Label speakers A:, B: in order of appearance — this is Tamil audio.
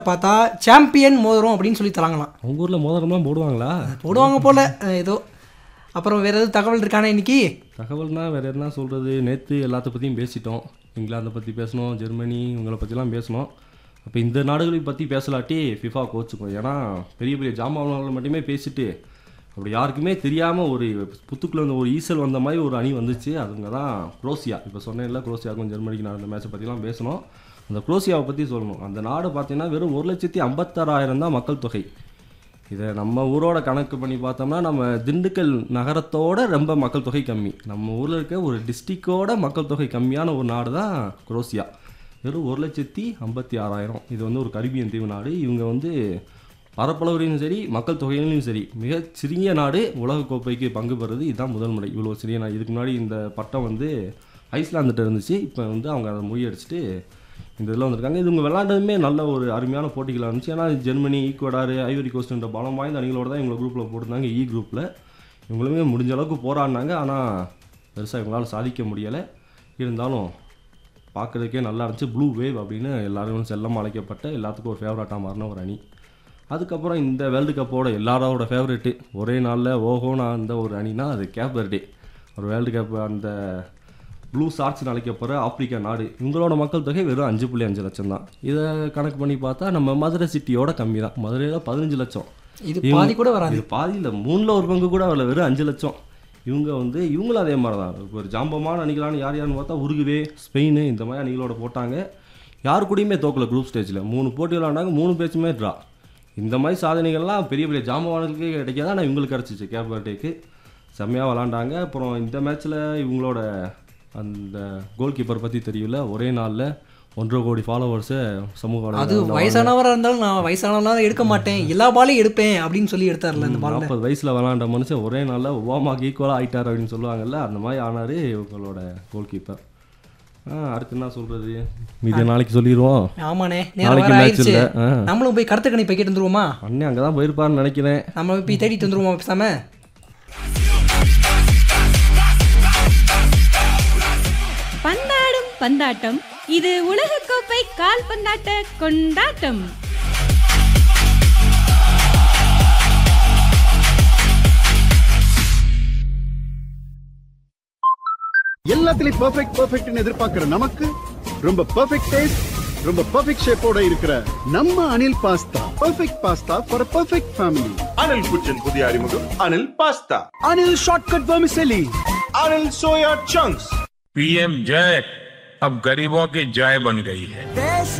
A: பார்த்தா சாம்பியன் மோதிரம் அப்படின்னு சொல்லி தராங்களாம்
B: உங்க ஊர்ல மோதிரம்லாம் போடுவாங்களா
A: போடுவாங்க போல அஹ் ஏதோ அப்புறம் வேற எதுவும் தகவல் இருக்கானே இன்னைக்கு
B: தகவல்னா வேற என்ன சொல்றது நேத்து எல்லாத்த பத்தியும் பேசிட்டோம் இங்கிலாந்தை பத்தி பேசணும் ஜெர்மனி இவங்கள பத்திலாம் பேசணும் அப்போ இந்த நாடுகளை பத்தி பேசலாட்டி ஃபிஃபா கோச்சுக்கும் ஏன்னா பெரிய பெரிய ஜாமான்களை மட்டுமே பேசிட்டு அப்படி யாருக்குமே தெரியாம ஒரு புத்துக்குள்ள வந்து ஒரு ஈசல் வந்த மாதிரி ஒரு அணி வந்துச்சு அதுங்க தான் குரோசியா இப்போ சொன்னேன்ல குரோசியாவுக்கும் ஜெர்மனிக்கு நடந்த மேட்சை பற்றிலாம் பேசணும் அந்த குரோசியாவை பற்றி சொல்லணும் அந்த நாடு பார்த்தீங்கன்னா வெறும் ஒரு லட்சத்தி ஐம்பத்தாறாயிரம் தான் மக்கள் தொகை இதை நம்ம ஊரோட கணக்கு பண்ணி பார்த்தோம்னா நம்ம திண்டுக்கல் நகரத்தோட ரொம்ப மக்கள் தொகை கம்மி நம்ம ஊரில் இருக்க ஒரு டிஸ்ட்ரிக்டோட மக்கள் தொகை கம்மியான ஒரு நாடு தான் குரோசியா வெறும் ஒரு லட்சத்தி ஐம்பத்தி ஆறாயிரம் இது வந்து ஒரு கரிபியன் தீவு நாடு இவங்க வந்து பரப்பளவுலையும் சரி மக்கள் தொகையிலையும் சரி மிக சிறிய நாடு உலகக்கோப்பைக்கு பங்கு பெறுறது இதுதான் முதல் முறை இவ்வளோ சிறிய நாடு இதுக்கு முன்னாடி இந்த பட்டம் வந்து ஐஸ்லாந்துட்ட இருந்துச்சு இப்போ வந்து அவங்க அதை முறியடிச்சிட்டு இந்த இதில் வந்திருக்காங்க இது இவங்க விளாண்டதுமே நல்ல ஒரு அருமையான போட்டிகளாக இருந்துச்சு ஏன்னா ஜெர்மனி ஈக்குவடாரு ஐவரி கோஸ்ட்ன்ற பலம் வாய்ந்த அணிகளோட தான் இவங்களை குரூப்பில் போட்டிருந்தாங்க இ குரூப்பில் இவங்களுமே முடிஞ்ச அளவுக்கு போராடினாங்க ஆனால் பெருசாக இவங்களால சாதிக்க முடியலை இருந்தாலும் பார்க்குறதுக்கே நல்லா இருந்துச்சு ப்ளூ வேவ் அப்படின்னு எல்லாரும் செல்லமாக அழைக்கப்பட்ட எல்லாத்துக்கும் ஒரு ஃபேவரட்டாக மாறின ஒரு அணி அதுக்கப்புறம் இந்த வேர்ல்டு கப்போட எல்லாரோட ஃபேவரெட்டு ஒரே நாளில் ஓஹோன்னு அந்த ஒரு அணினா அது கேப் வெர்டே ஒரு வேர்ல்டு கப் அந்த ப்ளூ ஷார்ட்ஸ்னு அழைக்கப்படுற ஆப்பிரிக்கா நாடு இவங்களோட மக்கள் தொகை வெறும் அஞ்சு புள்ளி அஞ்சு லட்சம் தான் இதை கணக்கு பண்ணி பார்த்தா நம்ம மதுரை சிட்டியோட கம்மி தான் மதுரையில் பதினஞ்சு லட்சம்
A: இது பாதி கூட வராது
B: இது பாதியில் மூணில் ஒரு பங்கு கூட வரல வெறும் அஞ்சு லட்சம் இவங்க வந்து இவங்களும் அதே மாதிரி தான் இப்போ ஒரு ஜாம்பமான அணிகளான யார் யாருன்னு பார்த்தா உருகுவே ஸ்பெயின் இந்த மாதிரி அணிகளோட போட்டாங்க யாரு கூடயுமே தோக்கல குரூப் ஸ்டேஜில் மூணு போட்டி விளாண்டாங்க மூணு பேச்சுமே ட்ரா இந்த மாதிரி சாதனைகள்லாம் பெரிய பெரிய ஜாம்பவானுக்கு கிடைக்காது ஆனால் இவங்களுக்கு கிடச்சிச்சு கேப் வர்டேக்கு செம்மையாக விளாண்டாங்க அப்புறம் இந்த மேட்ச்சில் இவங்களோட அந்த கோல் கீப்பர் பற்றி தெரியல ஒரே நாளில் ஒன்றரை கோடி ஃபாலோவர்ஸை சமூக
A: அது
B: வலைதளங்கள்ல
A: வயசானவராக இருந்தாலும் நான் வயசானவனா எடுக்க மாட்டேன் எல்லா பாலையும் எடுப்பேன் அப்படின்னு சொல்லி எடுத்தார்ல இந்த பால்ல
B: நாற்பது வயசுல விளாண்ட மனுஷன் ஒரே நாளில் ஒபாமாக்கு ஈக்குவலாக ஆயிட்டார் அப்படின்னு சொல்லுவாங்கல்ல அந்த மாதிரி ஆனாரு இவங்களோட கோல் கீப்பர் அடுத்து என்ன சொல்றது மீதி நாளைக்கு சொல்லிடுவோம்
A: ஆமாண்ணே நேரம்
B: நாளைக்கு
A: வேற
B: மேட்ச்
A: ஆயிடுச்சு
B: இல்லை ஆ
A: நம்மளும் போய் கருத்து கணிப்பை கேட்டு வந்துருவோமா
B: அண்ணே அங்கே தான் போயிருப்பாருன்னு நினைக்கிறேன்
A: நம்ம போய் தேடிட்டு வந்துருவோமா பேசாம
C: பந்தாடும் பந்தாட்டம் இது உலகக்கோப்பை கால்பந்தாட்ட கொண்டாட்டம்
D: எல்லாத்துலயும் பெர்ஃபெக்ட் பெர்ஃபெக்ட்னு எதிர்பார்க்கிற நமக்கு ரொம்ப பெர்ஃபெக்ட் டேஸ்ட் ரொம்ப பெர்ஃபெக்ட் ஷேப்போட இருக்கிற நம்ம Anil pasta perfect pasta for perfect family
E: Anil കുച്ചൻ പുതിയ അറിമുഖം Anil pasta
D: Anil shortcut vermicelli
E: Anil soya chunks
F: PM जय अब गरीबों की जय बन गई है
G: देश